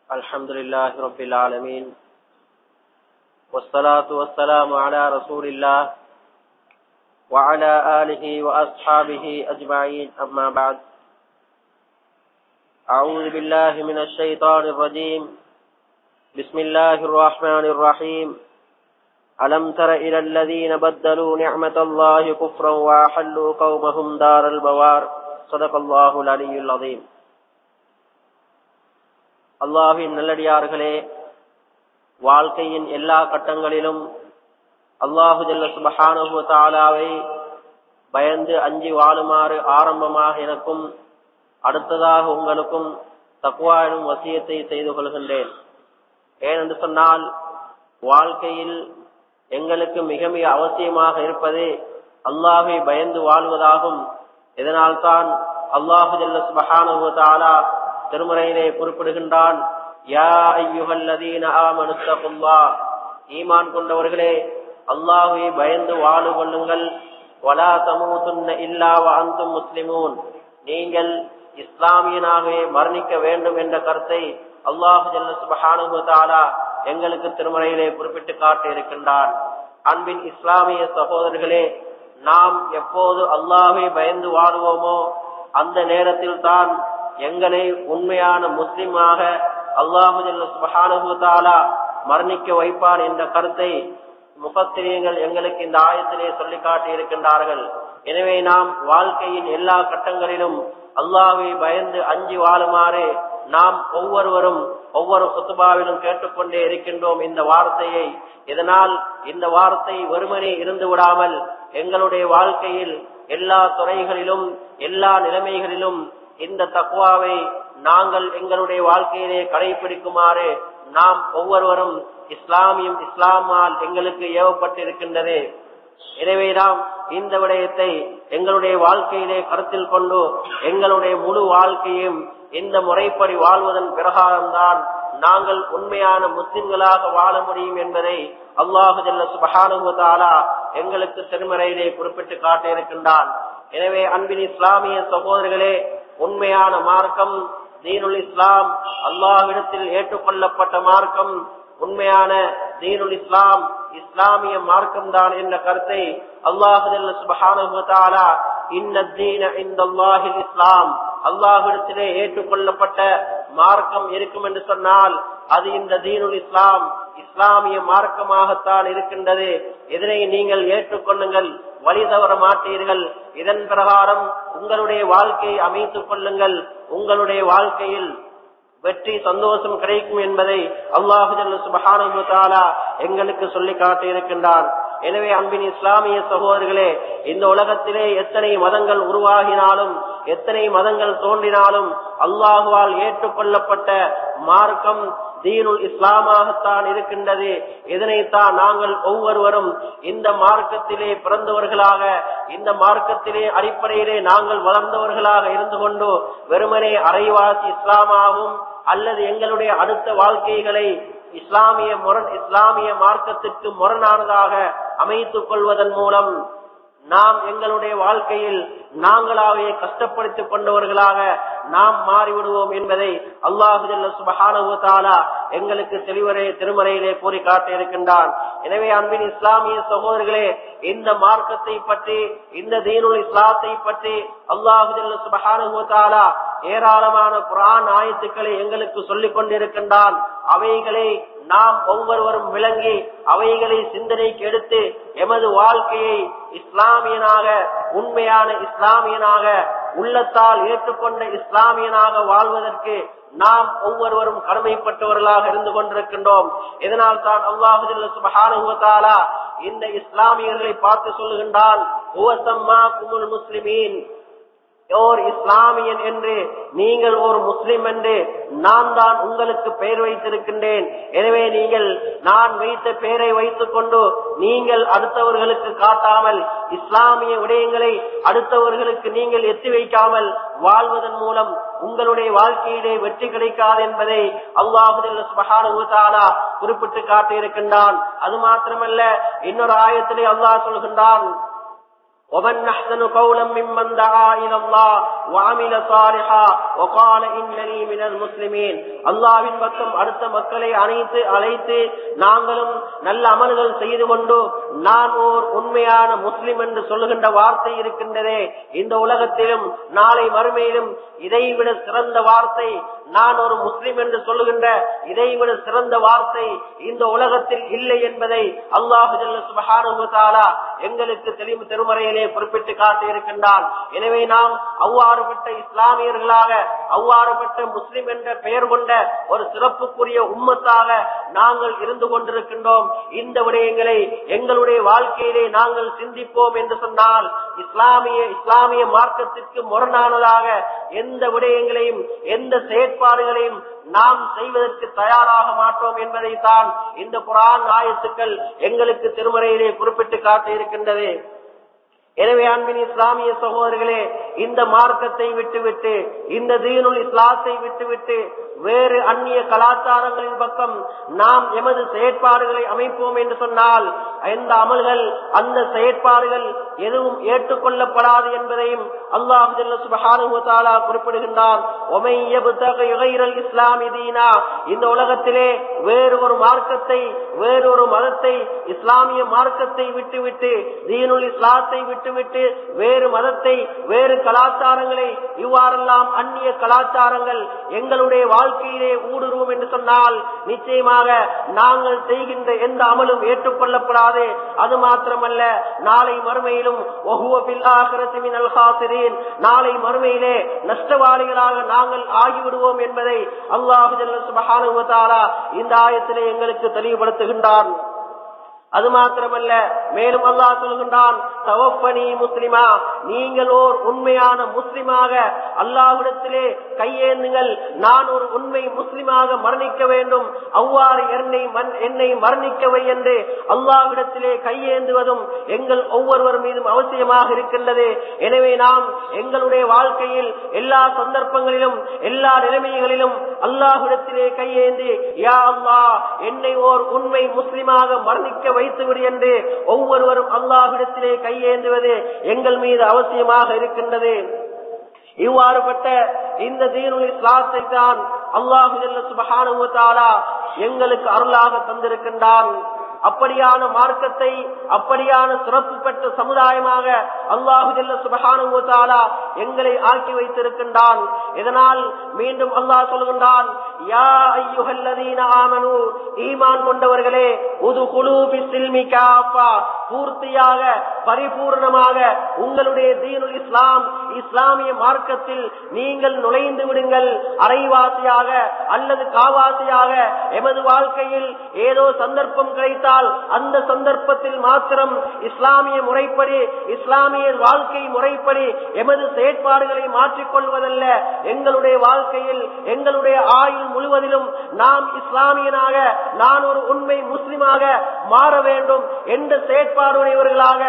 الحمد لله رب العالمين والصلاة والسلام على رسول الله وعلى آله وأصحابه أجمعين أما بعد أعوذ بالله من الشيطان الرجيم بسم الله الرحمن الرحيم ألم تر إلى الذين بدلوا نعمة الله كفرا وأحلوا قومهم دار البوار صدق الله العلي العظيم அல்லாஹின் நல்லடியார்களே வாழ்க்கையின் எல்லா கட்டங்களிலும் அல்லாஹு ஜல்ல சுபஹானஹு தாலாவை பயந்து அஞ்சி வாழுமாறு ஆரம்பமாக எனக்கும் அடுத்ததாக உங்களுக்கும் தக்குவா எனும் வசியத்தை செய்து கொள்கின்றேன் ஏனென்று சொன்னால் வாழ்க்கையில் எங்களுக்கு மிக மிக அவசியமாக இருப்பது அல்லாஹை பயந்து வாழ்வதாகும் இதனால்தான் அல்லாஹு ஜல்ல சுபஹானஹு தாலா திருமுறையிலே குறிப்பிடுகின்றான் யா ஐயுகல்லதீன ஆமனுத்தகுல்லா ஈமான் கொண்டவர்களே அல்லாஹை பயந்து வாழு கொள்ளுங்கள் வலா தமூதுன்ன இல்லா அந்தும் முஸ்லிமூன் நீங்கள் இஸ்லாமியனாகவே மரணிக்க வேண்டும் என்ற கருத்தை அல்லாஹு ஜல்ல சுபஹானு தாலா எங்களுக்கு திருமறையிலே குறிப்பிட்டு காட்டி இருக்கின்றான் அன்பின் இஸ்லாமிய சகோதரர்களே நாம் எப்போது அல்லாஹை பயந்து வாழுவோமோ அந்த நேரத்தில் தான் எங்களை உண்மையான முஸ்லிமாக அல்லாஹு சுபஹானுதாலா மரணிக்க வைப்பான் என்ற கருத்தை முகத்திரியங்கள் எங்களுக்கு இந்த ஆயத்திலே சொல்லி காட்டி இருக்கின்றார்கள் எனவே நாம் வாழ்க்கையின் எல்லா கட்டங்களிலும் அல்லாவை பயந்து அஞ்சி வாழுமாறு நாம் ஒவ்வொருவரும் ஒவ்வொரு குத்துபாவிலும் கேட்டுக்கொண்டே இருக்கின்றோம் இந்த வார்த்தையை இதனால் இந்த வார்த்தை வெறுமனே இருந்து விடாமல் எங்களுடைய வாழ்க்கையில் எல்லா துறைகளிலும் எல்லா நிலைமைகளிலும் இந்த தக்குவாவை நாங்கள் எங்களுடைய வாழ்க்கையிலே கடைபிடிக்குமாறு நாம் ஒவ்வொருவரும் இஸ்லாமியும் இஸ்லாமால் எங்களுக்கு ஏவப்பட்டிருக்கின்றது எனவே நாம் இந்த விடயத்தை எங்களுடைய வாழ்க்கையிலே கருத்தில் கொண்டு எங்களுடைய முழு வாழ்க்கையும் இந்த முறைப்படி வாழ்வதன் பிரகாரம்தான் நாங்கள் உண்மையான முஸ்லிம்களாக வாழ முடியும் என்பதை அல்லாஹு ஜல்ல சுபஹானுவதாலா எங்களுக்கு திருமறையிலே குறிப்பிட்டு காட்டியிருக்கின்றான் எனவே அன்பின் இஸ்லாமிய சகோதரர்களே உண்மையான மார்க்கம் தீனுல் இஸ்லாம் அல்லாஹ்விடத்தில் ஏற்றுக்கொள்ளப்பட்ட மார்க்கம் உண்மையான தீனுல் இஸ்லாம் இஸ்லாமிய மார்க்கம் தான் என்ற கருத்தை அல்லாஹு சுபஹானுவதாலா இஸ்லாம் அல்லாஹிடத்திலே ஏற்றுக்கொள்ளப்பட்ட மார்க்கம் இருக்கும் என்று சொன்னால் அது இந்த தீனுல் இஸ்லாம் இஸ்லாமிய மார்க்கமாகத்தான் இருக்கின்றது இதனை நீங்கள் ஏற்றுக்கொள்ளுங்கள் வழி தவற மாட்டீர்கள் இதன் பிரகாரம் உங்களுடைய வாழ்க்கையை அமைத்துக் கொள்ளுங்கள் உங்களுடைய வாழ்க்கையில் வெற்றி சந்தோஷம் கிடைக்கும் என்பதை அல்லாஹு சுபஹானா எங்களுக்கு சொல்லி காட்டியிருக்கின்றான் எனவே அன்பின் இஸ்லாமிய சகோதரர்களே இந்த உலகத்திலே எத்தனை மதங்கள் உருவாகினாலும் எத்தனை மதங்கள் தோன்றினாலும் அல்லாஹுவால் ஏற்றுக்கொள்ளப்பட்ட மார்க்கம் தீனுல் இஸ்லாமாகத்தான் இருக்கின்றது இதனைத்தான் நாங்கள் ஒவ்வொருவரும் இந்த மார்க்கத்திலே பிறந்தவர்களாக இந்த மார்க்கத்திலே அடிப்படையிலே நாங்கள் வளர்ந்தவர்களாக இருந்து கொண்டு வெறுமனே அரைவாசி இஸ்லாமாகவும் அல்லது எங்களுடைய அடுத்த வாழ்க்கைகளை இஸ்லாமிய முரண் இஸ்லாமிய மார்க்கத்திற்கு முரணானதாக அமைத்துக் கொள்வதன் மூலம் நாம் எங்களுடைய வாழ்க்கையில் நாங்களாவே கஷ்டப்படுத்திக் கொண்டவர்களாக நாம் மாறிவிடுவோம் என்பதை அல்லாஹு சுபஹானா எங்களுக்கு தெளிவரே திருமறையிலே கூறி காட்ட இருக்கின்றான் எனவே அன்பின் இஸ்லாமிய சகோதரர்களே இந்த மார்க்கத்தை பற்றி இந்த தீனுல் இஸ்லாத்தை பற்றி அல்லாஹு சுபஹானா ஏராளமான குரான் ஆயத்துக்களை எங்களுக்கு சொல்லிக் கொண்டிருக்கின்றான் அவைகளை நாம் ஒவ்வொருவரும் விளங்கி அவைகளை சிந்தனைக்கு எடுத்து எமது வாழ்க்கையை இஸ்லாமியனாக உண்மையான இஸ்லாமியனாக உள்ளத்தால் ஏற்றுக்கொண்ட இஸ்லாமியனாக வாழ்வதற்கு நாம் ஒவ்வொருவரும் கடமைப்பட்டவர்களாக இருந்து கொண்டிருக்கின்றோம் இதனால் தான் அல்லாஹு சுபஹானுவத்தாலா இந்த இஸ்லாமியர்களை பார்த்து சொல்லுகின்றான் முஸ்லிமீன் ஓர் இஸ்லாமியன் என்று நீங்கள் ஒரு முஸ்லிம் என்று நான் தான் உங்களுக்கு பெயர் வைத்திருக்கின்றேன் எனவே நீங்கள் நான் வைத்த பெயரை வைத்துக் கொண்டு நீங்கள் அடுத்தவர்களுக்கு காட்டாமல் இஸ்லாமிய விடயங்களை அடுத்தவர்களுக்கு நீங்கள் எத்தி வைக்காமல் வாழ்வதன் மூலம் உங்களுடைய வாழ்க்கையிலே வெற்றி கிடைக்காது என்பதை அல்லாஹுதாலா குறிப்பிட்டு காட்டியிருக்கின்றான் அது மாத்திரமல்ல இன்னொரு ஆயத்திலே அல்லாஹ் சொல்கின்றான் ومن أحسن قولا ممن دعا إلى الله وعمل صالحا وقال إنني من المسلمين அல்லாவின் பக்கம் அடுத்த மக்களை அனைத்து அழைத்து நாங்களும் நல்ல அமல்கள் செய்து கொண்டு நான் ஓர் உண்மையான முஸ்லிம் என்று சொல்லுகின்ற வார்த்தை இருக்கின்றதே இந்த உலகத்திலும் நாளை மறுமையிலும் இதைவிட சிறந்த வார்த்தை நான் ஒரு முஸ்லிம் என்று சொல்லுகின்ற இதைவிட சிறந்த வார்த்தை இந்த உலகத்தில் இல்லை என்பதை அல்லாஹு சுபஹானுத்தாலா எங்களுக்கு தெளிவு திருமறையிலே குறிப்பிட்டு காட்டி இருக்கின்றான் எனவே நாம் அவ்வாறுபட்ட இஸ்லாமியர்களாக அவ்வாறுபட்ட முஸ்லிம் என்ற பெயர் கொண்ட ஒரு சிறப்புக்குரிய உம்மத்தாக நாங்கள் இருந்து கொண்டிருக்கின்றோம் இந்த விடயங்களை எங்களுடைய வாழ்க்கையிலே நாங்கள் சிந்திப்போம் என்று சொன்னால் இஸ்லாமிய இஸ்லாமிய மார்க்கத்திற்கு முரணானதாக எந்த விடயங்களையும் எந்த செயற்பாடுகளையும் நாம் செய்வதற்கு தயாராக மாட்டோம் என்பதை தான் இந்த குரான் ஆயத்துக்கள் எங்களுக்கு திருமறையிலே குறிப்பிட்டு காட்டி இருக்கின்றது எனவே அன்பின் இஸ்லாமிய சகோதரர்களே இந்த மார்க்கத்தை விட்டுவிட்டு இந்த தீனுல் இஸ்லாத்தை விட்டுவிட்டு வேறு அந்நிய கலாச்சாரங்களின் பக்கம் நாம் எமது செயற்பாடுகளை அமைப்போம் என்று சொன்னால் எந்த அமல்கள் அந்த செயற்பாடுகள் எதுவும் ஏற்றுக்கொள்ளப்படாது என்பதையும் அல்லாஹு சுபஹானுவத்தாலா குறிப்பிடுகின்றார் இஸ்லாமி தீனா இந்த உலகத்திலே வேறு ஒரு மார்க்கத்தை வேறொரு மதத்தை இஸ்லாமிய மார்க்கத்தை விட்டுவிட்டு தீனுல் இஸ்லாத்தை விட்டுவிட்டு வேறு மதத்தை வேறு கலாச்சாரங்களை இவ்வாறெல்லாம் அந்நிய கலாச்சாரங்கள் எங்களுடைய வாழ்க்கையிலே ஊடுருவோம் என்று சொன்னால் நிச்சயமாக நாங்கள் செய்கின்ற எந்த அமலும் ஏற்றுக்கொள்ளப்படாது அது மாத்திரமல்ல நாளை மறுமையிலும் நாளை மறுமையிலே நஷ்டவாளிகளாக நாங்கள் ஆகிவிடுவோம் என்பதை அல்லாஹு சுபஹானுவத்தாரா இந்த ஆயத்திலே எங்களுக்கு தெளிவுபடுத்துகின்றான் அது மாத்திரமல்ல மேலும் அல்லாஹ் சொல்கின்றான் தவப்பனி முஸ்லிமா நீங்கள் ஓர் உண்மையான முஸ்லிமாக அல்லாஹ்விடத்திலே கையேந்துங்கள் நான் ஒரு உண்மை முஸ்லிமாக மரணிக்க வேண்டும் அவ்வாறு என்னை என்னை மரணிக்கவை என்று அல்லாஹ்விடத்திலே கையேந்துவதும் எங்கள் ஒவ்வொருவர் மீதும் அவசியமாக இருக்கின்றது எனவே நாம் எங்களுடைய வாழ்க்கையில் எல்லா சந்தர்ப்பங்களிலும் எல்லா நிலைமைகளிலும் அல்லாஹ்விடத்திலே கையேந்தி யா அல்லா என்னை ஓர் உண்மை முஸ்லிமாக மரணிக்க வைத்துவிடு என்று ஒவ்வொருவரும் அல்லாஹ்விடத்திலே கையேந்துவது எங்கள் மீது அவசியமாக இருக்கின்றது இவ்வாறுபட்ட இந்த தீனுல் இஸ்லாத்தை தான் அல்லாஹு சுபஹானுவத்தாலா எங்களுக்கு அருளாக தந்திருக்கின்றான் அப்படியான மார்க்கத்தை அப்படியான சிறப்பு பெற்ற சமுதாயமாக அல்லாஹு ஜல்ல சுபஹானுவத்தாலா எங்களை ஆக்கி வைத்திருக்கின்றான் இதனால் மீண்டும் அல்லாஹ் சொல்கின்றான் யா ஐயுஹல்லதீன ஆமனு ஈமான் கொண்டவர்களே உது குலூபி சில்மி காஃபா பூர்த்தியாக பரிபூர்ணமாக உங்களுடைய தீனுல் இஸ்லாம் இஸ்லாமிய மார்க்கத்தில் நீங்கள் நுழைந்து விடுங்கள் அரைவாசியாக அல்லது காவாசியாக எமது வாழ்க்கையில் ஏதோ சந்தர்ப்பம் கிடைத்தால் அந்த சந்தர்ப்பத்தில் மாத்திரம் இஸ்லாமிய முறைப்படி இஸ்லாமிய வாழ்க்கை முறைப்படி எமது செயற்பாடுகளை மாற்றிக்கொள்வதல்ல எங்களுடைய வாழ்க்கையில் எங்களுடைய ஆயுள் முழுவதிலும் நாம் இஸ்லாமியனாக நான் ஒரு உண்மை முஸ்லிமாக மாற வேண்டும் என்ற செயற்பாடுடையவர்களாக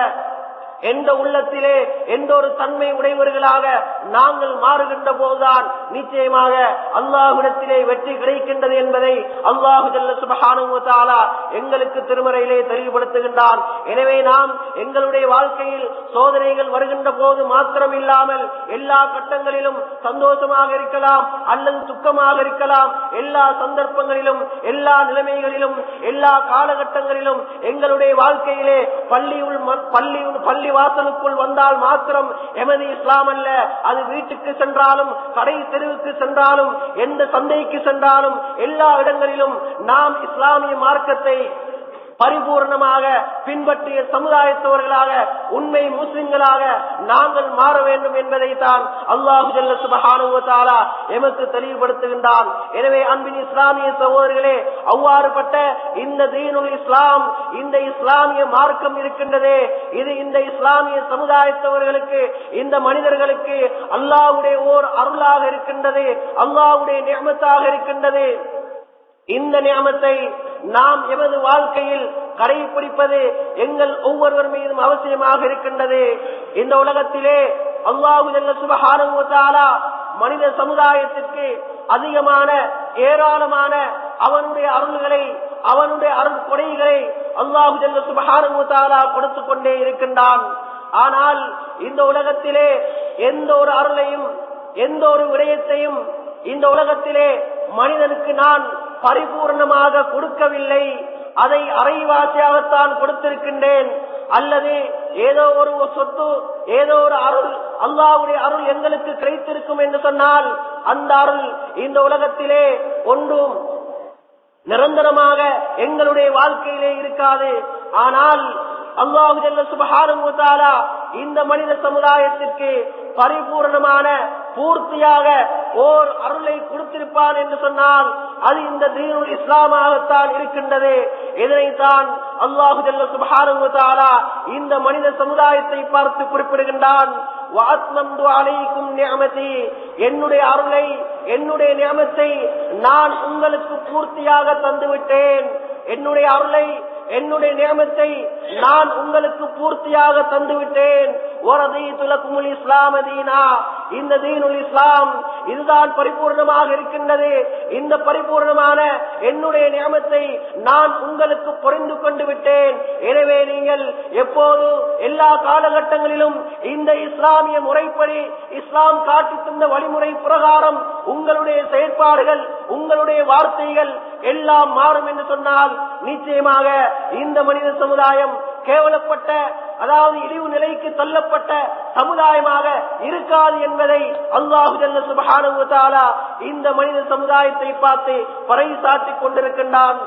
எந்த உள்ளத்திலே எந்த ஒரு தன்மை உடையவர்களாக நாங்கள் மாறுகின்ற போதுதான் நிச்சயமாக அல்லாஹுடத்திலே வெற்றி கிடைக்கின்றது என்பதை அல்லாஹு ஜல்ல சுபஹானுவத்தாலா எங்களுக்கு திருமறையிலே தெளிவுபடுத்துகின்றான் எனவே நாம் எங்களுடைய வாழ்க்கையில் சோதனைகள் வருகின்ற போது மாத்திரம் இல்லாமல் எல்லா கட்டங்களிலும் சந்தோஷமாக இருக்கலாம் அல்லது துக்கமாக இருக்கலாம் எல்லா சந்தர்ப்பங்களிலும் எல்லா நிலைமைகளிலும் எல்லா காலகட்டங்களிலும் எங்களுடைய வாழ்க்கையிலே பள்ளியுள் பள்ளி பள்ளி பள்ளி வாசலுக்குள் வந்தால் மாத்திரம் எமது இஸ்லாம் அல்ல அது வீட்டுக்கு சென்றாலும் கடை தெருவுக்கு சென்றாலும் எந்த சந்தைக்கு சென்றாலும் எல்லா இடங்களிலும் நாம் இஸ்லாமிய மார்க்கத்தை பரிபூர்ணமாக பின்பற்றிய சமுதாயத்தவர்களாக உண்மை முஸ்லிம்களாக நாங்கள் மாற வேண்டும் என்பதை தான் அல்லாஹு ஜல்ல சுபஹானுவத்தாலா எமக்கு தெளிவுபடுத்துகின்றான் எனவே அன்பின் இஸ்லாமிய சகோதரர்களே அவ்வாறுபட்ட இந்த தீனுல் இஸ்லாம் இந்த இஸ்லாமிய மார்க்கம் இருக்கின்றதே இது இந்த இஸ்லாமிய சமுதாயத்தவர்களுக்கு இந்த மனிதர்களுக்கு அல்லாஹுடைய ஓர் அருளாக இருக்கின்றது அல்லாஹுடைய நியமத்தாக இருக்கின்றது இந்த நியமத்தை நாம் எமது வாழ்க்கையில் கடைபிடிப்பது எங்கள் ஒவ்வொருவர் மீதும் அவசியமாக இருக்கின்றது இந்த உலகத்திலே அல்லாஹு சுபஹானுவத்தாலா மனித சமுதாயத்திற்கு அதிகமான ஏராளமான அவனுடைய அருள்களை அவனுடைய அருள் கொடைகளை அல்லாஹு ஜல்ல சுபஹானுவத்தாலா கொடுத்து கொண்டே இருக்கின்றான் ஆனால் இந்த உலகத்திலே எந்த ஒரு அருளையும் எந்த ஒரு விடயத்தையும் இந்த உலகத்திலே மனிதனுக்கு நான் பரிபூர்ணமாக கொடுக்கவில்லை அதை அரைவாசியாகத்தான் கொடுத்திருக்கின்றேன் அல்லது ஏதோ ஒரு சொத்து ஏதோ ஒரு அருள் அல்லாவுடைய அருள் எங்களுக்கு கிடைத்திருக்கும் என்று சொன்னால் அந்த அருள் இந்த உலகத்திலே ஒன்றும் நிரந்தரமாக எங்களுடைய வாழ்க்கையிலே இருக்காது ஆனால் அல்லாஹு ஜல்ல சுபஹானஹு தஆலா இந்த மனித சமுதாயத்திற்கு பரிபூர்ணமான பூர்த்தியாக ஓர் அருளை கொடுத்திருப்பான் என்று சொன்னால் அது இந்த தீனுல் இஸ்லாமாகத்தான் இருக்கின்றது இதனைத்தான் அல்லாஹு ஜல்ல சுபஹானஹு தஆலா இந்த மனித சமுதாயத்தை பார்த்து குறிப்பிடுகின்றான் வாத்மந்து அலைக்கும் நியமதி என்னுடைய அருளை என்னுடைய நியமத்தை நான் உங்களுக்கு பூர்த்தியாக தந்துவிட்டேன் என்னுடைய அருளை என்னுடைய நியமத்தை நான் உங்களுக்கு பூர்த்தியாக தந்துவிட்டேன் துலக்குமுல் இஸ்லாம் தீனா இந்த தீனுல் இஸ்லாம் இதுதான் பரிபூர்ணமாக இருக்கின்றது இந்த பரிபூர்ணமான என்னுடைய நியமத்தை நான் உங்களுக்கு புரிந்து கொண்டு விட்டேன் எனவே நீங்கள் எப்போது எல்லா காலகட்டங்களிலும் இந்த இஸ்லாமிய முறைப்படி இஸ்லாம் காட்டி தந்த வழிமுறை பிரகாரம் உங்களுடைய செயற்பாடுகள் உங்களுடைய வார்த்தைகள் எல்லாம் மாறும் என்று சொன்னால் நிச்சயமாக இந்த மனித சமுதாயம் கேவலப்பட்ட அதாவது இழிவு நிலைக்கு தள்ளப்பட்ட சமுதாயமாக இருக்காது என்பதை அல்லாஹு ஜல்ல சுபஹானஹு தஆலா இந்த மனித சமுதாயத்தை பார்த்து பறைசாற்றிக் கொண்டிருக்கின்றான்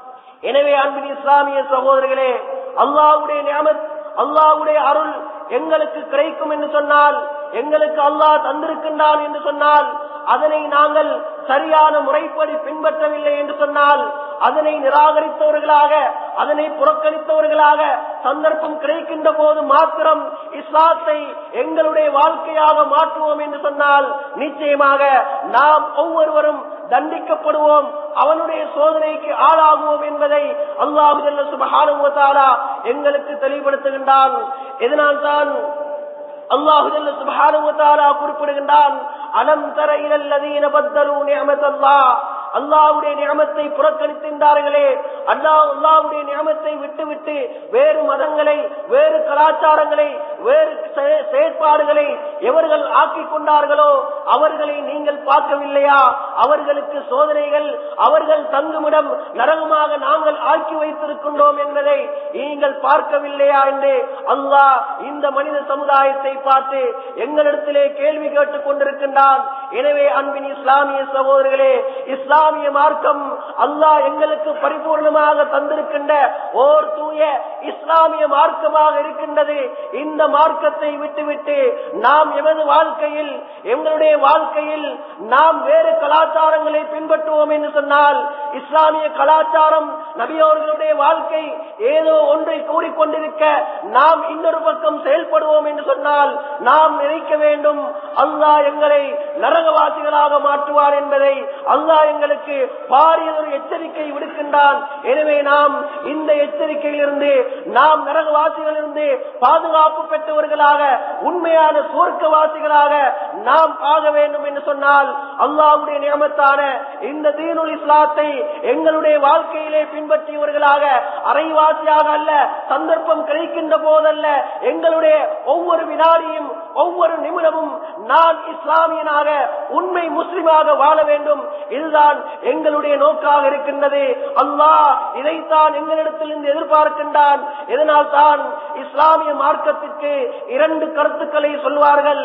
எனவே அன்பின் இஸ்லாமிய சகோதரர்களே அல்லாஹ்வுடைய நியமத் அல்லாஹ்வுடைய அருள் எங்களுக்கு கிடைக்கும் என்று சொன்னால் எங்களுக்கு அல்லாஹ் தந்திருக்கின்றான் என்று சொன்னால் அதனை நாங்கள் சரியான முறைப்படி பின்பற்றவில்லை என்று சொன்னால் அதனை நிராகரித்தவர்களாக அதனை புறக்கணித்தவர்களாக சந்தர்ப்பம் கிடைக்கின்ற போது மாத்திரம் இஸ்லாத்தை எங்களுடைய வாழ்க்கையாக மாற்றுவோம் என்று சொன்னால் நிச்சயமாக நாம் ஒவ்வொருவரும் தண்டிக்கப்படுவோம் அவனுடைய சோதனைக்கு ஆளாகுவோம் என்பதை அல்லாஹு ஜல்ல சுபஹானுவத்தாலா எங்களுக்கு தெளிவுபடுத்துகின்றான் இதனால்தான் அல்லாஹு ஜல்ல சுபஹானுவத்தாலா குறிப்பிடுகின்றான் அலம் தர இலல்லதீன பத்தரு நியமத்தல்லாஹ் அல்லாவுடைய நியமத்தை புறக்கணித்திருந்தார்களே அல்லா அல்லாவுடைய நியமத்தை விட்டுவிட்டு வேறு மதங்களை வேறு கலாச்சாரங்களை வேறு செயற்பாடுகளை எவர்கள் ஆக்கிக் கொண்டார்களோ அவர்களை நீங்கள் பார்க்கவில்லையா அவர்களுக்கு சோதனைகள் அவர்கள் தங்குமிடம் நரகமாக நாங்கள் ஆக்கி வைத்திருக்கின்றோம் என்பதை நீங்கள் பார்க்கவில்லையா என்று அல்லாஹ் இந்த மனித சமுதாயத்தை பார்த்து எங்களிடத்திலே கேள்வி கேட்டுக் கொண்டிருக்கின்றான் எனவே அன்பின் இஸ்லாமிய சகோதரர்களே இஸ்லாம் இஸ்லாமிய மார்க்கம் அல்லாஹ் எங்களுக்கு பரிபூர்ணமாக தந்திருக்கின்ற ஓர் தூய இஸ்லாமிய மார்க்கமாக இருக்கின்றது இந்த மார்க்கத்தை விட்டுவிட்டு நாம் எமது வாழ்க்கையில் எங்களுடைய வாழ்க்கையில் நாம் வேறு கலாச்சாரங்களை பின்பற்றுவோம் என்று சொன்னால் இஸ்லாமிய கலாச்சாரம் நபியோர்களுடைய வாழ்க்கை ஏதோ ஒன்றை கூறிக்கொண்டிருக்க நாம் இன்னொரு பக்கம் செயல்படுவோம் என்று சொன்னால் நாம் நினைக்க வேண்டும் அல்லாஹ் எங்களை நரகவாசிகளாக மாற்றுவார் என்பதை அல்லாஹ் எங்களுக்கு பாரியதொரு எச்சரிக்கை விடுக்கின்றான் எனவே நாம் இந்த எச்சரிக்கையிலிருந்து நாம் நரகவாசிகளிலிருந்து பாதுகாப்பு பெற்றவர்களாக உண்மையான சுவர்க்கவாசிகளாக நாம் ஆக வேண்டும் என்று சொன்னால் அல்லாவுடைய நியமத்தான இந்த தீனுல் இஸ்லாத்தை எங்களுடைய வாழ்க்கையிலே பின்பற்றியவர்களாக அரைவாசியாக அல்ல சந்தர்ப்பம் கிடைக்கின்ற போதல்ல எங்களுடைய ஒவ்வொரு வினாடியும் ஒவ்வொரு நிமிடமும் நான் இஸ்லாமியனாக உண்மை முஸ்லிமாக வாழ வேண்டும் இதுதான் எங்களுடைய நோக்காக இருக்கின்றது அல்லாஹ் இதைத்தான் எங்களிடத்திலிருந்து எதிர்பார்க்கின்றான் இதனால் தான் இஸ்லாமிய மார்க்கத்திற்கு இரண்டு கருத்துக்களை சொல்வார்கள்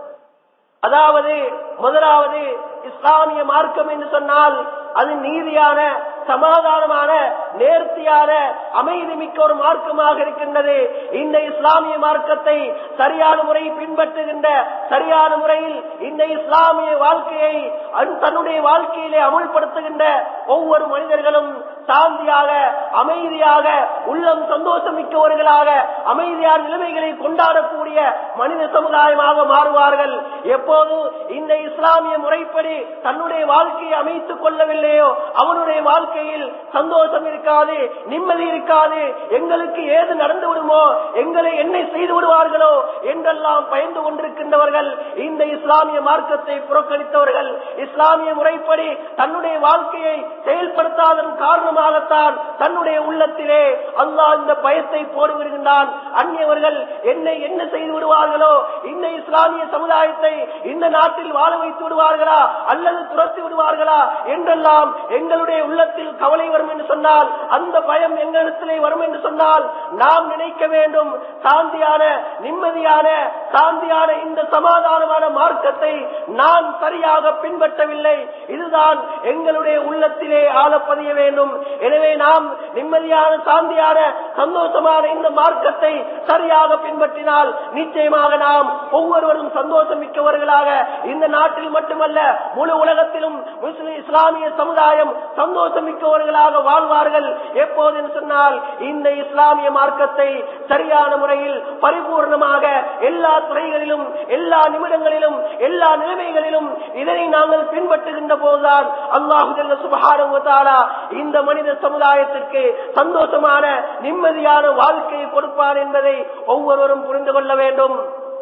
அதாவது முதலாவது இஸ்லாமிய மார்க்கம் என்று சொன்னால் அது நீதியான சமாதானமான நேர்த்தியான அமைதி மிக்க ஒரு மார்க்கமாக இருக்கின்றது இந்த இஸ்லாமிய மார்க்கத்தை சரியான முறை பின்பற்றுகின்ற சரியான முறையில் இந்த இஸ்லாமிய வாழ்க்கையை தன்னுடைய வாழ்க்கையிலே அமுல்படுத்துகின்ற ஒவ்வொரு மனிதர்களும் சாந்தியாக அமைதியாக உள்ளம் சந்தோஷம் மிக்கவர்களாக அமைதியான நிலைமைகளை கொண்டாடக்கூடிய மனித சமுதாயமாக மாறுவார்கள் எப்போது இந்த இஸ்லாமிய முறைப்படி எப்படி தன்னுடைய வாழ்க்கையை அமைத்துக் கொள்ளவில்லையோ அவனுடைய வாழ்க்கையில் சந்தோஷம் இருக்காது நிம்மதி இருக்காது எங்களுக்கு ஏது நடந்து விடுமோ எங்களை என்ன செய்து விடுவார்களோ என்றெல்லாம் பயந்து கொண்டிருக்கின்றவர்கள் இந்த இஸ்லாமிய மார்க்கத்தை புறக்கணித்தவர்கள் இஸ்லாமிய முறைப்படி தன்னுடைய வாழ்க்கையை செயல்படுத்தாதன் காரணமாகத்தான் தன்னுடைய உள்ளத்திலே அல்லாஹ் இந்த பயத்தை போடு வருகின்றான் அந்நியவர்கள் என்னை என்ன செய்து விடுவார்களோ இந்த இஸ்லாமிய சமுதாயத்தை இந்த நாட்டில் வாழ வைத்து விடுவார்களா அல்லது துரத்தி விடுவார்களா என்றெல்லாம் எங்களுடைய உள்ளத்தில் கவலை வரும் என்று சொன்னால் அந்த பயம் எங்களிடத்திலே வரும் என்று சொன்னால் நாம் நினைக்க வேண்டும் சாந்தியான நிம்மதியான சாந்தியான இந்த சமாதானமான மார்க்கத்தை நான் சரியாக பின்பற்றவில்லை இதுதான் எங்களுடைய உள்ளத்திலே ஆளப்பதிய வேண்டும் எனவே நாம் நிம்மதியான சாந்தியான சந்தோஷமான இந்த மார்க்கத்தை சரியாக பின்பற்றினால் நிச்சயமாக நாம் ஒவ்வொருவரும் சந்தோஷம் மிக்கவர்களாக இந்த நாட்டில் மட்டுமல்ல முழு உலகத்திலும் முஸ்லிம் இஸ்லாமிய சமுதாயம் சந்தோஷம் மிக்கவர்களாக வாழ்வார்கள் எப்போது என்று சொன்னால் இந்த இஸ்லாமிய மார்க்கத்தை சரியான முறையில் பரிபூர்ணமாக எல்லா துறைகளிலும் எல்லா நிமிடங்களிலும் எல்லா நிலைமைகளிலும் இதனை நாங்கள் பின்பற்றுகின்ற போதுதான் அல்லாஹு சுபகாரா இந்த மனித சமுதாயத்திற்கு சந்தோஷமான நிம்மதியான வாழ்க்கையை கொடுப்பார் என்பதை ஒவ்வொருவரும் புரிந்து கொள்ள வேண்டும்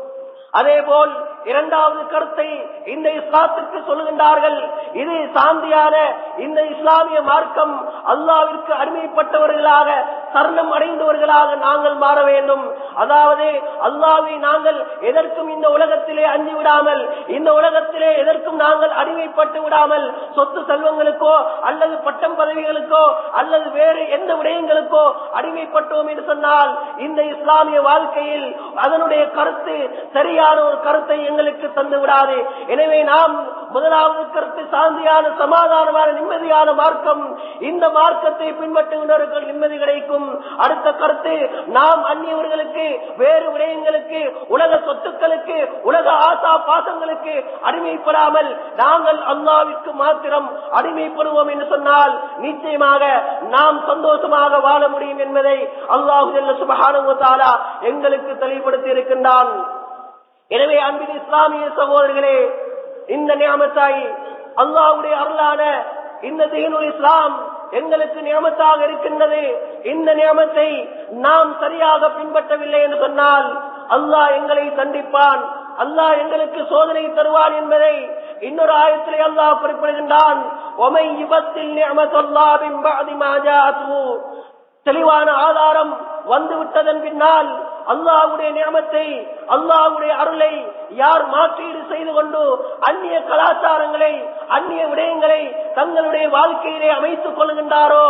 அதேபோல் இரண்டாவது கருத்தை இந்த இஸ்லாத்திற்கு சொல்லுகின்றார்கள் இது சாந்தியான இந்த இஸ்லாமிய மார்க்கம் அல்லாவிற்கு அடிமைப்பட்டவர்களாக சரணம் அடைந்தவர்களாக நாங்கள் மாற வேண்டும் அதாவது அல்லாவை நாங்கள் எதற்கும் இந்த உலகத்திலே அஞ்சு விடாமல் இந்த உலகத்திலே எதற்கும் நாங்கள் அடிமைப்பட்டு விடாமல் சொத்து செல்வங்களுக்கோ அல்லது பட்டம் பதவிகளுக்கோ அல்லது வேறு எந்த விடயங்களுக்கோ அடிமைப்பட்டோம் என்று சொன்னால் இந்த இஸ்லாமிய வாழ்க்கையில் அதனுடைய கருத்து சரியான ஒரு கருத்தை எங்களுக்கு தந்து விடாது எனவே நாம் முதலாவது கருத்து சாந்தியான சமாதானமான நிம்மதியான மார்க்கம் இந்த மார்க்கத்தை பின்பற்றுகின்றவர்கள் நிம்மதி கிடைக்கும் அடுத்த கருத்து நாம் அந்நியவர்களுக்கு வேறு விடயங்களுக்கு உலக சொத்துக்களுக்கு உலக ஆசா பாசங்களுக்கு அடிமைப்படாமல் நாங்கள் அல்லாவிற்கு மாத்திரம் அடிமைப்படுவோம் என்று சொன்னால் நிச்சயமாக நாம் சந்தோஷமாக வாழ முடியும் என்பதை அல்லாஹு சுபகானுவத்தாலா எங்களுக்கு தெளிவுபடுத்தி இருக்கின்றான் எனவே அன்பின் இஸ்லாமிய சகோதரர்களே இந்த நியமத்தாய் அல்லாவுடைய அருளான இந்த தீனுல் இஸ்லாம் எங்களுக்கு நியமத்தாக இருக்கின்றது இந்த நியமத்தை நாம் சரியாக பின்பற்றவில்லை என்று சொன்னால் அல்லாஹ் எங்களை தண்டிப்பான் அல்லாஹ் எங்களுக்கு சோதனை தருவான் என்பதை இன்னொரு ஆயத்திலே அல்லாஹ் குறிப்பிடுகின்றான் ஒமை யுபத்தில் நியமத்தொல்லாவின் தெளிவான ஆதாரம் வந்துவிட்டதன் பின்னால் அல்லாவுடைய நியமத்தை அல்லாவுடைய அருளை யார் மாற்றீடு செய்து கொண்டு அந்நிய கலாச்சாரங்களை அந்நிய விடயங்களை தங்களுடைய வாழ்க்கையிலே அமைத்துக் கொள்கின்றாரோ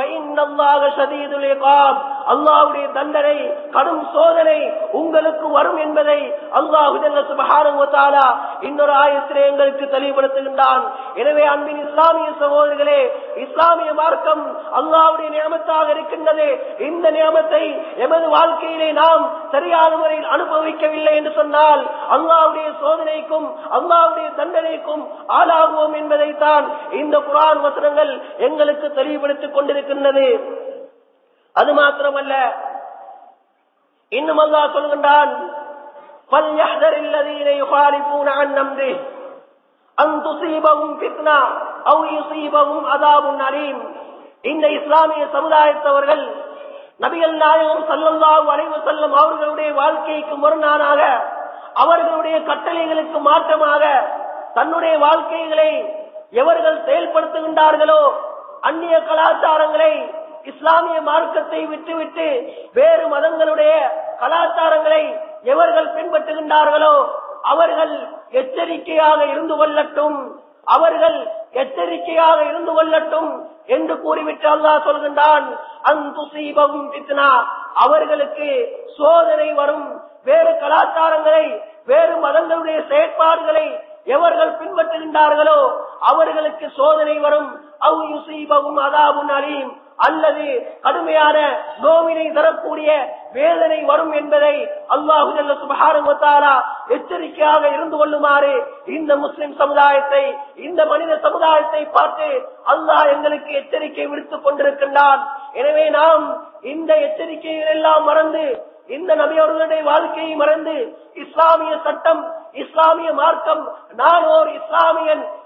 அல்லாவுடைய தண்டனை கடும் சோதனை உங்களுக்கு வரும் என்பதை அல்லாஹுதாலா இன்னொரு ஆயத்திலே எங்களுக்கு தெளிவுபடுத்துகின்றான் எனவே அன்பின் இஸ்லாமிய சகோதரர்களே இஸ்லாமிய மார்க்கம் அல்லாவுடைய நியமத்தாக இருக்கின்றது இந்த நியமத்தை எமது வாழ்க்கையிலே நாம் சரியான முறையில் அனுபவிக்கவில்லை என்று சொன்னால் அல்லாவுடைய சோதனைக்கும் அல்லாவுடைய தண்டனைக்கும் ஆளாகுவோம் என்பதைத்தான் இந்த குரான் வசனங்கள் எங்களுக்கு தெளிவுபடுத்திக் கொண்டிருக்கின்றது அது மாத்திரமல்ல இன்னும் அல்லா சொல்கின்றான் فليحذر الذين يخالفون عن امره ان تصيبهم فتنه او يصيبهم عذاب اليم இந்த இஸ்லாமிய சமுதாயத்தவர்கள் நபிகள் நாயகம் சல்லல்லாஹு அலைஹி வஸல்லம் அவர்களுடைய வாழ்க்கைக்கு முரணாக அவர்களுடைய கட்டளைகளுக்கு மாற்றமாக தன்னுடைய வாழ்க்கைகளை எவர்கள் செயல்படுத்துகின்றார்களோ அந்நிய கலாச்சாரங்களை இஸ்லாமிய மார்க்கத்தை விட்டுவிட்டு வேறு மதங்களுடைய கலாச்சாரங்களை எவர்கள் பின்பற்றுகின்றார்களோ அவர்கள் எச்சரிக்கையாக இருந்து கொள்ளட்டும் அவர்கள் எச்சரிக்கையாக இருந்து கொள்ளட்டும் என்று கூறிவிட்டு அல்லாஹ் சொல்கின்றான் அந்துசீபம் பித்னா அவர்களுக்கு சோதனை வரும் வேறு கலாச்சாரங்களை வேறு மதங்களுடைய செயற்பாடுகளை எவர்கள் பின்பற்றுகின்றார்களோ அவர்களுக்கு சோதனை வரும் அவு யுசீபவும் அதாபுன் அலீம் அல்லது கடுமையான நோவினை தரக்கூடிய வேதனை வரும் என்பதை அல்லாஹு சுபகாரா எச்சரிக்கையாக இருந்து கொள்ளுமாறு இந்த முஸ்லிம் சமுதாயத்தை இந்த மனித சமுதாயத்தை பார்த்து அல்லாஹ் எங்களுக்கு எச்சரிக்கை விடுத்துக் கொண்டிருக்கின்றான் எனவே நாம் இந்த எச்சரிக்கைகள் எல்லாம் மறந்து இந்த நபியவர்களுடைய வாழ்க்கையை மறந்து இஸ்லாமிய சட்டம் இஸ்லாமிய மார்க்கம் நான் ஓர் இஸ்லாமியன்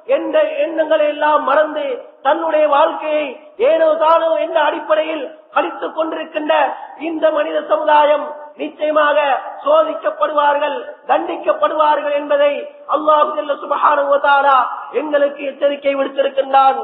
என்ற எண்ணங்களை எல்லாம் மறந்து தன்னுடைய வாழ்க்கையை ஏனோ தானோ என்ற அடிப்படையில் கழித்துக் கொண்டிருக்கின்ற இந்த மனித சமுதாயம் நிச்சயமாக சோதிக்கப்படுவார்கள் தண்டிக்கப்படுவார்கள் என்பதை அல்லாஹு சுபகானுவதாரா எங்களுக்கு எச்சரிக்கை விடுத்திருக்கின்றான்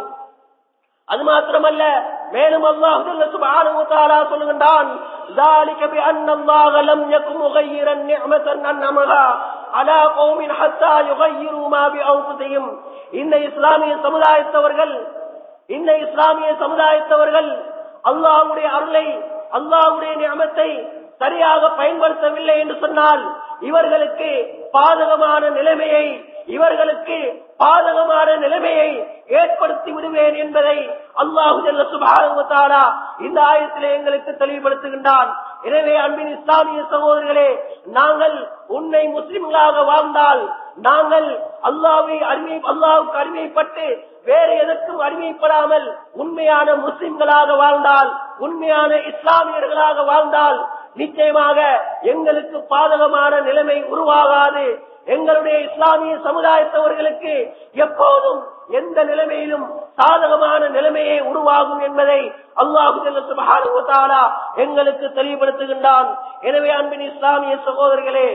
அது மாத்திரமல்ல மேலும் அல்லாஹு சுபகானுவதாரா சொல்லுகின்றான் ذلك بأن الله لم يكن مغيرا نعمة أنعمها على قوم حتى يغيروا ما بأنفسهم இந்த இஸ்லாமிய சமுதாயத்தவர்கள் இந்த இஸ்லாமிய சமுதாயத்தவர்கள் அல்லாஹ்வுடைய அருளை அல்லாஹ்வுடைய நியமத்தை சரியாக பயன்படுத்தவில்லை என்று சொன்னால் இவர்களுக்கு பாதகமான நிலைமையை இவர்களுக்கு பாதகமான நிலைமையை ஏற்படுத்தி விடுவேன் என்பதை அல்லாஹு சுபாரா இந்த ஆயத்திலே எங்களுக்கு தெளிவுபடுத்துகின்றான் எனவே அன்பின் இஸ்லாமிய சகோதரர்களே நாங்கள் உன்னை முஸ்லிம்களாக வாழ்ந்தால் நாங்கள் அல்லாவை அடிமை அல்லாவுக்கு அடிமைப்பட்டு வேறு எதற்கும் அடிமைப்படாமல் உண்மையான முஸ்லிம்களாக வாழ்ந்தால் உண்மையான இஸ்லாமியர்களாக வாழ்ந்தால் நிச்சயமாக எங்களுக்கு பாதகமான நிலைமை உருவாகாது எங்களுடைய இஸ்லாமிய சமுதாயத்தவர்களுக்கு எப்போதும் எந்த நிலைமையிலும் சாதகமான நிலைமையே உருவாகும் என்பதை அல்லாஹு எங்களுக்கு தெளிவுபடுத்துகின்றான் எனவே அன்பின் இஸ்லாமிய சகோதரர்களே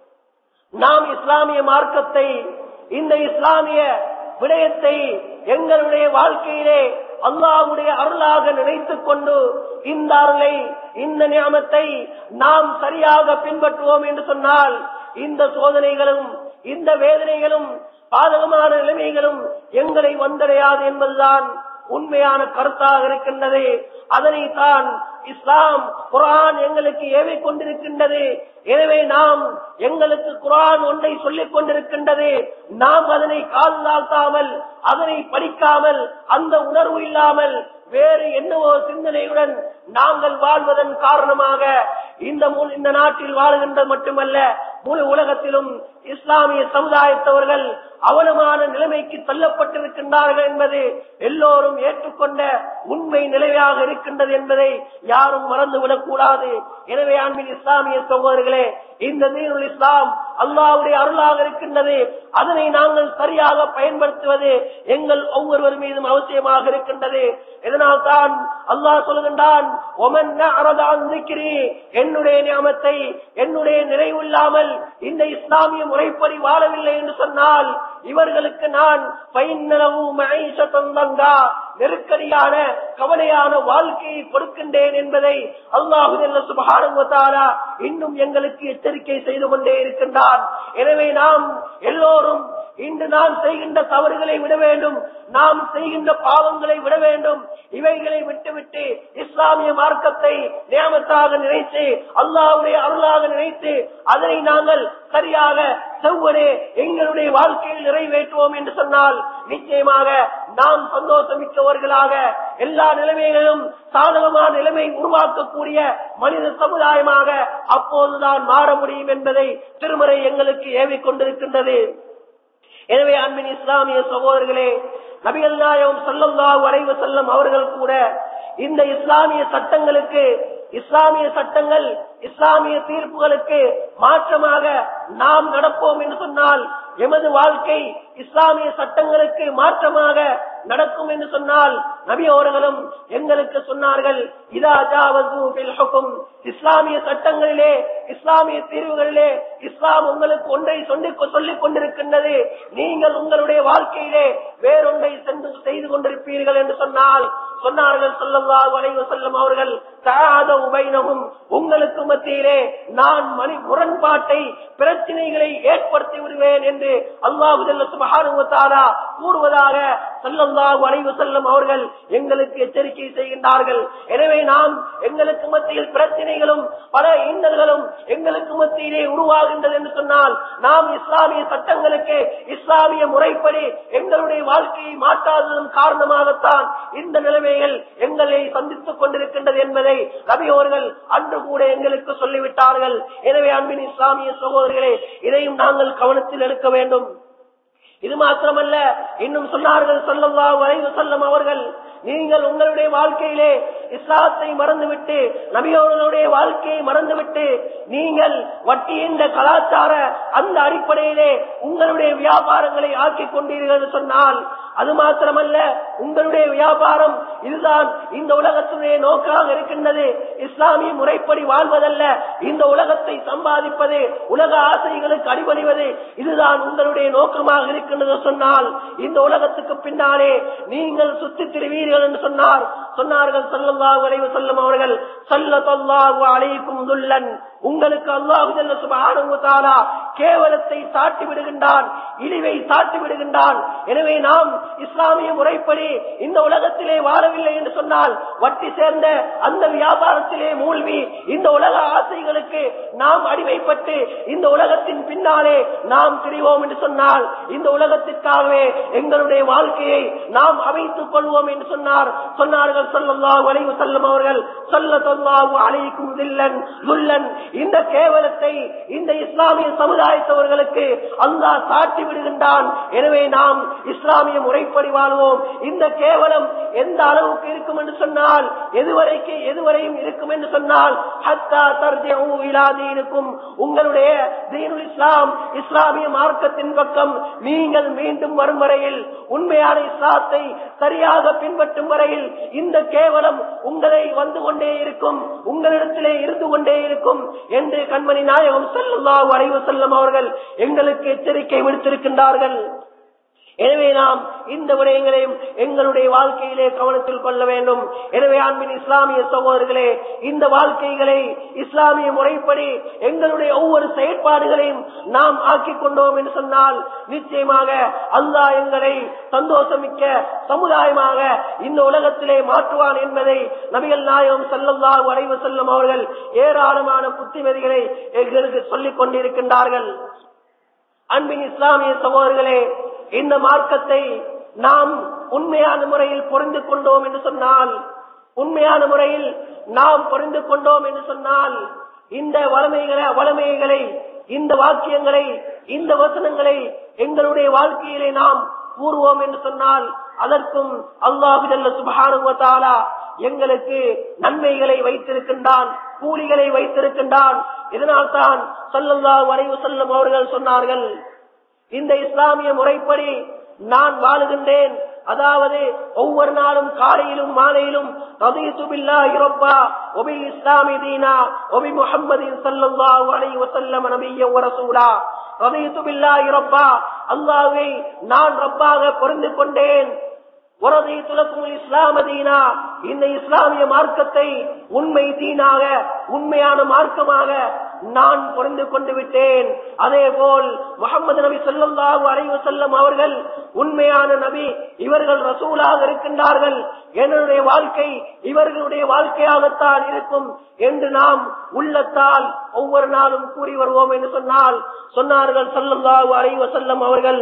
நாம் இஸ்லாமிய மார்க்கத்தை இந்த இஸ்லாமிய விடயத்தை எங்களுடைய வாழ்க்கையிலே அல்லாவுடைய அருளாக நினைத்துக் கொண்டு இந்த அருளை இந்த நியமத்தை நாம் சரியாக பின்பற்றுவோம் என்று சொன்னால் இந்த சோதனைகளும் இந்த வேதனைகளும் பாதகமான நிலைமைகளும் எங்களை வந்தடையாது என்பதுதான் உண்மையான கருத்தாக இருக்கின்றது அதனைத்தான் இஸ்லாம் குரான் எங்களுக்கு ஏவிக் கொண்டிருக்கின்றது எனவே நாம் எங்களுக்கு குரான் ஒன்றை சொல்லிக் கொண்டிருக்கின்றது நாம் அதனை கால் தாழ்த்தாமல் அதனை படிக்காமல் அந்த உணர்வு இல்லாமல் வேறு என்னவோ சிந்தனையுடன் நாங்கள் வாழ்வதன் காரணமாக இந்த இந்த நாட்டில் வாழுகின்ற மட்டுமல்ல முழு உலகத்திலும் இஸ்லாமிய சமுதாயத்தவர்கள் அவலமான நிலைமைக்கு தள்ளப்பட்டிருக்கின்றார்கள் என்பது எல்லோரும் ஏற்றுக்கொண்ட உண்மை நிலையாக இருக்கின்றது என்பதை யாரும் மறந்துவிடக் கூடாது எனவே அன்பின் இஸ்லாமிய சகோதரர்களே இந்த தீனுல் இஸ்லாம் அல்லாவுடைய அருளாக இருக்கின்றது அதனை நாங்கள் சரியாக பயன்படுத்துவது எங்கள் ஒவ்வொருவர் மீதும் அவசியமாக இருக்கின்றது இதனால் தான் அல்லாஹ் சொல்கின்றான் என்னுடைய நியமத்தை என்னுடைய நிறைவில்லாமல் இந்த இஸ்லாமிய முறைப்படி வாழவில்லை என்று சொன்னால் இவர்களுக்கு நான் நெருக்கடியான கவலையான வாழ்க்கையை கொடுக்கின்றேன் என்பதை அல்லாஹு சுபகானுவத்தாரா இன்னும் எங்களுக்கு எச்சரிக்கை செய்து கொண்டே இருக்கின்றான் எனவே நாம் எல்லோரும் இன்று நாம் செய்கின்ற தவறுகளை விட வேண்டும் நாம் செய்கின்ற பாவங்களை விட வேண்டும் இவைகளை விட்டுவிட்டு இஸ்லாமிய மார்க்கத்தை நியமத்தாக நினைத்து அல்லாவுடைய அருளாக நினைத்து அதனை நாங்கள் சரியாக செவ்வனே எங்களுடைய வாழ்க்கையில் நிறைவேற்றுவோம் என்று சொன்னால் நிச்சயமாக நாம் சந்தோஷமிக்கவர்களாக எல்லா நிலைமைகளிலும் சாதகமான நிலைமை உருவாக்கக்கூடிய மனித சமுதாயமாக அப்போதுதான் மாற முடியும் என்பதை திருமறை எங்களுக்கு ஏவிக் கொண்டிருக்கின்றது எனவே அன்பின் இஸ்லாமிய சகோதரர்களே நபிகள் நாயகம் சல்லல்லா வரைவு செல்லும் அவர்கள் கூட இந்த இஸ்லாமிய சட்டங்களுக்கு இஸ்லாமிய சட்டங்கள் இஸ்லாமிய தீர்ப்புகளுக்கு மாற்றமாக நாம் நடப்போம் என்று சொன்னால் எமது வாழ்க்கை இஸ்லாமிய சட்டங்களுக்கு மாற்றமாக நடக்கும் என்று சொன்னால் நபி அவர்களும் எங்களுக்கு சொன்னார்கள் இதா இஸ்லாமிய சட்டங்களிலே இஸ்லாமிய தீர்வுகளிலே இஸ்லாம் உங்களுக்கு ஒன்றை சொல்லிக் கொண்டிருக்கின்றது நீங்கள் உங்களுடைய வாழ்க்கையிலே வேறொன்றை சென்று செய்து கொண்டிருப்பீர்கள் என்று சொன்னால் சொன்னார்கள் சொல்லல்லா வளைவு செல்லும் அவர்கள் தாத உபைனகும் உங்களுக்கு மத்தியிலே நான் மணி முரண்பாட்டை பிரச்சனைகளை ஏற்படுத்தி விடுவேன் என்று அல்லாஹு சுபகானுவத்தாரா கூறுவதாக செல்லல்லா வளைவு செல்லும் அவர்கள் எங்களுக்கு எச்சரிக்கை செய்கின்றார்கள் எனவே நாம் எங்களுக்கு மத்தியில் பிரச்சனைகளும் பல இன்னல்களும் எங்களுக்கு மத்தியிலே உருவாகின்றது என்று சொன்னால் நாம் இஸ்லாமிய சட்டங்களுக்கு இஸ்லாமிய முறைப்படி எங்களுடைய வாழ்க்கையை மாற்றாததன் காரணமாகத்தான் இந்த நிலைமைகள் எங்களை சந்தித்துக் கொண்டிருக்கின்றது என்பதை ரவி அவர்கள் அன்று கூட எங்களுக்கு சொல்லிவிட்டார்கள் எனவே அன்பின் இஸ்லாமிய சகோதரர்களே இதையும் நாங்கள் கவனத்தில் எடுக்க வேண்டும் இது மாத்திரமல்ல இன்னும் சொன்னார்கள் சொல்லல்லா வரைவு செல்லும் அவர்கள் நீங்கள் உங்களுடைய வாழ்க்கையிலே இஸ்லாத்தை மறந்துவிட்டு நபியோர்களுடைய வாழ்க்கையை மறந்துவிட்டு நீங்கள் வட்டி என்ற கலாச்சார அந்த அடிப்படையிலே உங்களுடைய வியாபாரங்களை ஆக்கிக் கொண்டீர்கள் என்று சொன்னால் அது மாத்திரமல்ல உங்களுடைய வியாபாரம் இதுதான் இந்த உலகத்துடைய நோக்காக இருக்கின்றது இஸ்லாமிய முறைப்படி வாழ்வதல்ல இந்த உலகத்தை சம்பாதிப்பது உலக ஆசைகளுக்கு அடிபணிவது இதுதான் உங்களுடைய நோக்கமாக இருக்கின்றது சொன்னால் இந்த உலகத்துக்கு பின்னாலே நீங்கள் சுத்தித் திரிவீர்கள் என்று சொன்னார் சொன்னார்கள் சல்லல்லாஹு அலைஹி வஸல்லம் அவர்கள் சல்லல்லாஹு அலைக்கும் துல்லன் உங்களுக்கு அல்லாஹு ஜல்ல சுப்ஹானஹு வ தஆலா கேவலத்தை சாட்டி விடுகின்றான் இழிவை சாட்டி விடுகின்றான் எனவே நாம் இஸ்லாமிய முறைப்படி இந்த உலகத்திலே வாழவில்லை என்று சொன்னால் வட்டி சேர்ந்த அந்த வியாபாரத்திலே மூழ்கி இந்த உலக ஆசைகளுக்கு நாம் அடிமைப்பட்டு இந்த உலகத்தின் பின்னாலே நாம் திரிவோம் என்று சொன்னால் இந்த உலகத்திற்காகவே எங்களுடைய வாழ்க்கையை நாம் அமைத்துக் கொள்வோம் என்று சொன்னார் சொன்னார்கள் சொல்லல்லாஹு அலைஹி வஸல்லம் அவர்கள் சொல்லல்லாஹு அலைக்கும் தில்லன் துல்லன் இந்த கேவலத்தை இந்த இஸ்லாமிய சமுதாயத்தவர்களுக்கு அல்லாஹ் சாட்டி விடுகின்றான் எனவே நாம் இஸ்லாமிய முறைப்படி வாழ்வோம் இந்த கேவலம் எந்த அளவுக்கு இருக்கும் என்று சொன்னால் எதுவரைக்கு எதுவரையும் இருக்கும் என்று சொன்னால் ஹத்தா தர்ஜிஉ இலா தீனுக்கும் உங்களுடைய தீனுல் இஸ்லாம் இஸ்லாமிய மார்க்கத்தின் பக்கம் நீங்கள் மீண்டும் வரும் வரையில் உண்மையான இஸ்லாத்தை சரியாக பின்பற்றும் வரையில் இந்த கேவலம் உங்களை வந்து கொண்டே இருக்கும் உங்களிடத்திலே இருந்து கொண்டே இருக்கும் என்று கண்மணி நாயகம் செல்லுல்லாஹு அலைஹி வஸல்லம் அவர்கள் எங்களுக்கு எச்சரிக்கை விடுத்திருக்கின்றார்கள் எனவே நாம் இந்த விடயங்களையும் எங்களுடைய வாழ்க்கையிலே கவனத்தில் கொள்ள வேண்டும் எனவே அன்பின் இஸ்லாமிய சகோதரர்களே இந்த வாழ்க்கைகளை இஸ்லாமிய முறைப்படி எங்களுடைய ஒவ்வொரு செயற்பாடுகளையும் நாம் ஆக்கிக் கொண்டோம் என்று சொன்னால் நிச்சயமாக அல்லாஹ் எங்களை சந்தோஷமிக்க சமுதாயமாக இந்த உலகத்திலே மாற்றுவான் என்பதை நபிகள் நாயகம் செல்லல்லாஹு அலைவு செல்லும் அவர்கள் ஏராளமான புத்திமதிகளை எங்களுக்கு சொல்லிக் கொண்டிருக்கின்றார்கள் அன்பின் இஸ்லாமிய சகோதரர்களே இந்த மார்க்கத்தை நாம் உண்மையான முறையில் புரிந்து கொண்டோம் என்று சொன்னால் உண்மையான முறையில் நாம் புரிந்து கொண்டோம் என்று சொன்னால் இந்த வளமைகளை வளமைகளை இந்த வாக்கியங்களை இந்த வசனங்களை எங்களுடைய வாழ்க்கையிலே நாம் கூறுவோம் என்று சொன்னால் அதற்கும் அல்லாஹுதல்ல சுபானுவத்தாலா எங்களுக்கு நன்மைகளை வைத்திருக்கின்றான் கூலிகளை வைத்திருக்கின்றான் இதனால்தான் சொல்லல்லா வரைவு செல்லும் அவர்கள் சொன்னார்கள் இந்த இஸ்லாமிய முறைப்படி நான் வாழுகின்றேன் அதாவது ஒவ்வொரு நாளும் காலையிலும் மாலையிலும் ரதீசுபில்லா இரப்பா ஒபி இஸ்லாமி தீனா ஒபி முஹம்மதின் சல்லல்லாஹு அலைஹி வஸல்லம் நபிய்ய ரசூலா ரதீசுபில்லா இரப்பா அல்லாஹ்வை நான் ரப்பாக பொருந்து கொண்டேன் இஸ்லாம தீனா இந்த இஸ்லாமிய மார்க்கத்தை உண்மை தீனாக உண்மையான மார்க்கமாக நான் புரிந்து கொண்டு விட்டேன் அதே போல் முகமது நபி சொல்லல்லாஹு அலைவு செல்லம் அவர்கள் உண்மையான நபி இவர்கள் ரசூலாக இருக்கின்றார்கள் என்னுடைய வாழ்க்கை இவர்களுடைய வாழ்க்கையாகத்தான் இருக்கும் என்று நாம் உள்ளத்தால் ஒவ்வொரு நாளும் கூறி வருவோம் என்று சொன்னால் சொன்னார்கள் சல்லல்லாஹு அலைவ செல்லம் அவர்கள்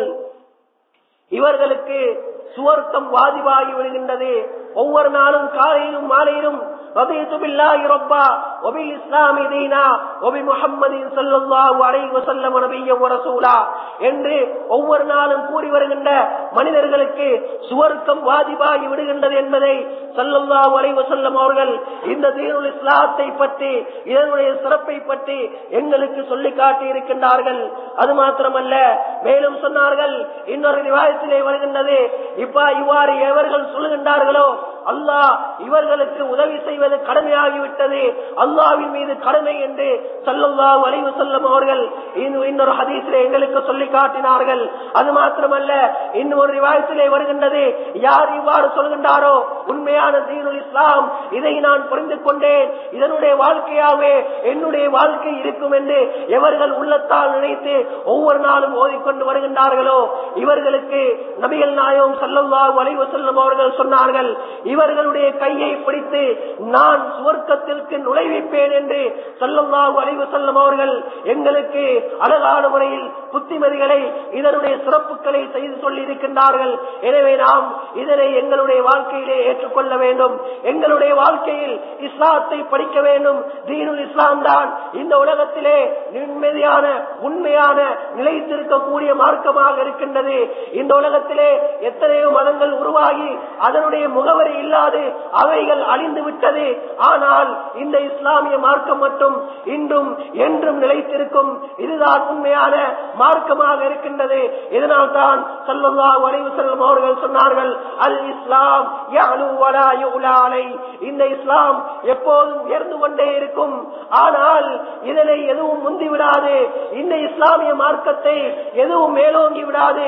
இவர்களுக்கு சுவர்க்கம் வாதிவாகி விடுகின்றது ஒவ்வொரு நாளும் காலையிலும் மாலையிலும் رضيت بالله ربا وبالاسلام دينا وبمحمد صلى الله عليه وسلم نبيا ورسولا என்று ஒவ்வொரு நாளும் கூறி வருகின்ற மனிதர்களுக்கு சுவர்க்கம் வாதிபாகி விடுகின்றது என்பதை சல்லல்லாஹு அலைஹி வஸல்லம் அவர்கள் இந்த தீனுல் இஸ்லாத்தை பற்றி இதனுடைய சிறப்பை பற்றி எங்களுக்கு சொல்லி காட்டி இருக்கின்றார்கள் அது மாத்திரமல்ல மேலும் சொன்னார்கள் இன்னொரு ரிவாயத்திலே வருகின்றது இப்ப இவ்வாறு எவர்கள் சொல்லுகின்றார்களோ அல்லாஹ் இவர்களுக்கு உதவி செய்வது கடமையாகிவிட்டது அல்லாவின் மீது கடமை என்று சல்லல்லாஹு அலைஹி வஸல்லம் அவர்கள் இன்னொரு ஹதீஸிலே எங்களுக்கு சொல்லி காட்டினார்கள் அது மாத்திரமல்ல இன்னொரு ரிவாயத்திலே வருகின்றது யார் இவ்வாறு சொல்கின்றாரோ உண்மையான தீனுல் இஸ்லாம் இதை நான் புரிந்து கொண்டேன் இதனுடைய வாழ்க்கையாகவே என்னுடைய வாழ்க்கை இருக்கும் என்று எவர்கள் உள்ளத்தால் நினைத்து ஒவ்வொரு நாளும் ஓதிக்கொண்டு வருகின்றார்களோ இவர்களுக்கு நபிகள் நாயகம் சல்லல்லாஹு அலைஹி வஸல்லம் அவர்கள் சொன்னார்கள் இவர்களுடைய கையை பிடித்து நான் சுவர்க்கத்திற்கு நுழைவிப்பேன் என்று சொல்லல்லாஹு அலைவு செல்லும் அவர்கள் எங்களுக்கு அழகான முறையில் புத்திமதிகளை இதனுடைய சிறப்புகளை செய்து சொல்லி இருக்கின்றார்கள் எனவே நாம் இதனை எங்களுடைய வாழ்க்கையிலே ஏற்றுக்கொள்ள வேண்டும் எங்களுடைய வாழ்க்கையில் இஸ்லாத்தை படிக்க வேண்டும் தீனுல் இஸ்லாம் தான் இந்த உலகத்திலே நிம்மதியான உண்மையான நிலைத்திருக்கக்கூடிய மார்க்கமாக இருக்கின்றது இந்த உலகத்திலே எத்தனையோ மதங்கள் உருவாகி அதனுடைய முகவரி இல்லாது அவைகள் அழிந்து விட்டது ஆனால் இந்த இஸ்லாமிய மார்க்கம் மட்டும் இன்றும் என்றும் நிலைத்திருக்கும் இதுதான் உண்மையான மார்க்கமாக இருக்கின்றது இதனால் தான் சல்லல்லா வரைவு செல்லும் அவர்கள் சொன்னார்கள் அல் இஸ்லாம் யஅலு வலா யுலா அலை. இந்த இஸ்லாம் எப்போதும் உயர்ந்து கொண்டே இருக்கும் ஆனால் இதனை எதுவும் முந்தி விடாது இந்த இஸ்லாமிய மார்க்கத்தை எதுவும் மேலோங்கி விடாது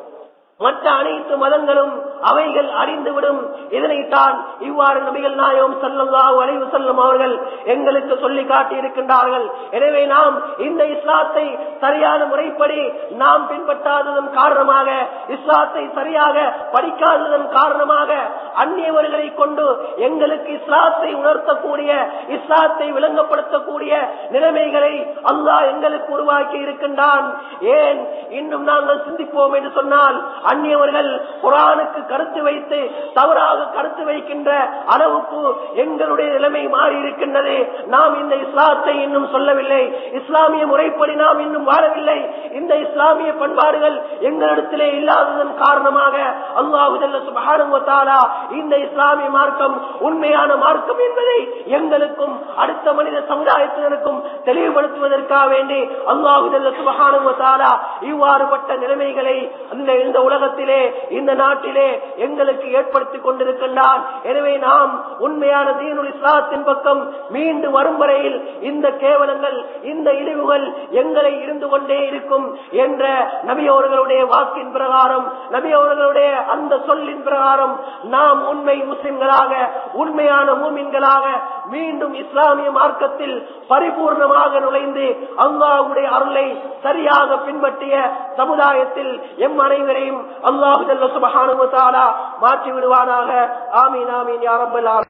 மற்ற அனைத்து மதங்களும் அவைகள் அறிந்துவிடும் இதனைத்தான் இவ்வாறு நபிகள் நாயகம் செல்லல்லாஹு அலைவு செல்லும் அவர்கள் எங்களுக்கு சொல்லி காட்டி இருக்கின்றார்கள் எனவே நாம் இந்த இஸ்லாத்தை சரியான முறைப்படி நாம் பின்பற்றாததன் காரணமாக இஸ்லாத்தை சரியாக படிக்காததன் காரணமாக அந்நியவர்களை கொண்டு எங்களுக்கு இஸ்லாத்தை உணர்த்தக்கூடிய இஸ்லாத்தை விளங்கப்படுத்தக்கூடிய நிலைமைகளை அல்லாஹ் எங்களுக்கு உருவாக்கி இருக்கின்றான் ஏன் இன்னும் நாங்கள் சிந்திப்போம் என்று சொன்னால் அந்நியவர்கள் குரானுக்கு கருத்து வைத்து தவறாக கருத்து வைக்கின்ற அளவுக்கு எங்களுடைய நிலைமை மாறி இருக்கின்றது நாம் இந்த இஸ்லாத்தை இன்னும் சொல்லவில்லை இஸ்லாமிய முறைப்படி நாம் இன்னும் வாழவில்லை இந்த இஸ்லாமிய பண்பாடுகள் எங்களிடத்திலே இல்லாததன் காரணமாக அல்லாஹு ஜல்ல சுப்ஹானஹு வ தஆலா இந்த இஸ்லாமிய மார்க்கம் உண்மையான மார்க்கம் என்பதை எங்களுக்கும் அடுத்த மனித சமுதாயத்தினருக்கும் தெளிவுபடுத்துவதற்காக வேண்டி அல்லாஹு ஜல்ல சுப்ஹானஹு வ தஆலா இவ்வாறுபட்ட நிலைமைகளை இந்த இந்த உலகத்திலே இந்த நாட்டிலே எங்களுக்கு ஏற்படுத்திக் கொண்டிருக்கின்றான் எனவே நாம் உண்மையான தீனுல் இஸ்லாத்தின் பக்கம் மீண்டு வரும் வரையில் இந்த கேவலங்கள் இந்த இழிவுகள் எங்களை இருந்து கொண்டே இருக்கும் என்ற நபி அவர்களுடைய வாக்கின் பிரகாரம் நபி அவர்களுடைய அந்த சொல்லின் பிரகாரம் நாம் உண்மை முஸ்லிம்களாக உண்மையான மூமின்களாக மீண்டும் இஸ்லாமிய மார்க்கத்தில் பரிபூர்ணமாக நுழைந்து அல்லாஹ்வுடைய அருளை சரியாக பின்பற்றிய சமுதாயத்தில் எம் அனைவரையும் அல்லாஹு ஜல்ல சுப்ஹானஹு வ தஆலா மாற்றி விடுவானாக ஆமீன் ஆமீன் யா ரப்பல் ஆலமீன்